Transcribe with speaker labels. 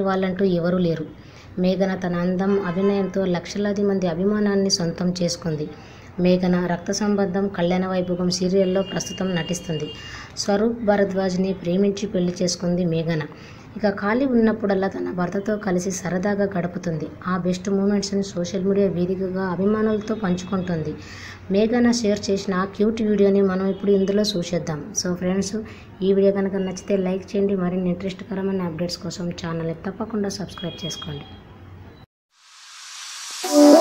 Speaker 1: వాళ్ళంటూ ఎవరూ లేరు మేఘన తన అందం అభినయంతో లక్షలాది మంది అభిమానాన్ని సొంతం చేసుకుంది మేఘన రక్త సంబంధం కళ్యాణ వైభోగం సీరియల్లో ప్రస్తుతం నటిస్తుంది స్వరూప్ భరద్వాజ్ని ప్రేమించి పెళ్లి చేసుకుంది మేఘన ఇక ఖాళీ ఉన్నప్పుడల్లా తన భర్తతో కలిసి సరదాగా గడుపుతుంది ఆ బెస్ట్ మూమెంట్స్ని సోషల్ మీడియా వేదికగా అభిమానులతో పంచుకుంటుంది మేఘన షేర్ చేసిన ఆ క్యూట్ వీడియోని మనం ఇప్పుడు ఇందులో చూసేద్దాం సో ఫ్రెండ్స్ ఈ వీడియో కనుక నచ్చితే లైక్ చేయండి మరిన్ని ఇంట్రెస్ట్కరమైన అప్డేట్స్ కోసం ఛానల్ని తప్పకుండా సబ్స్క్రైబ్ చేసుకోండి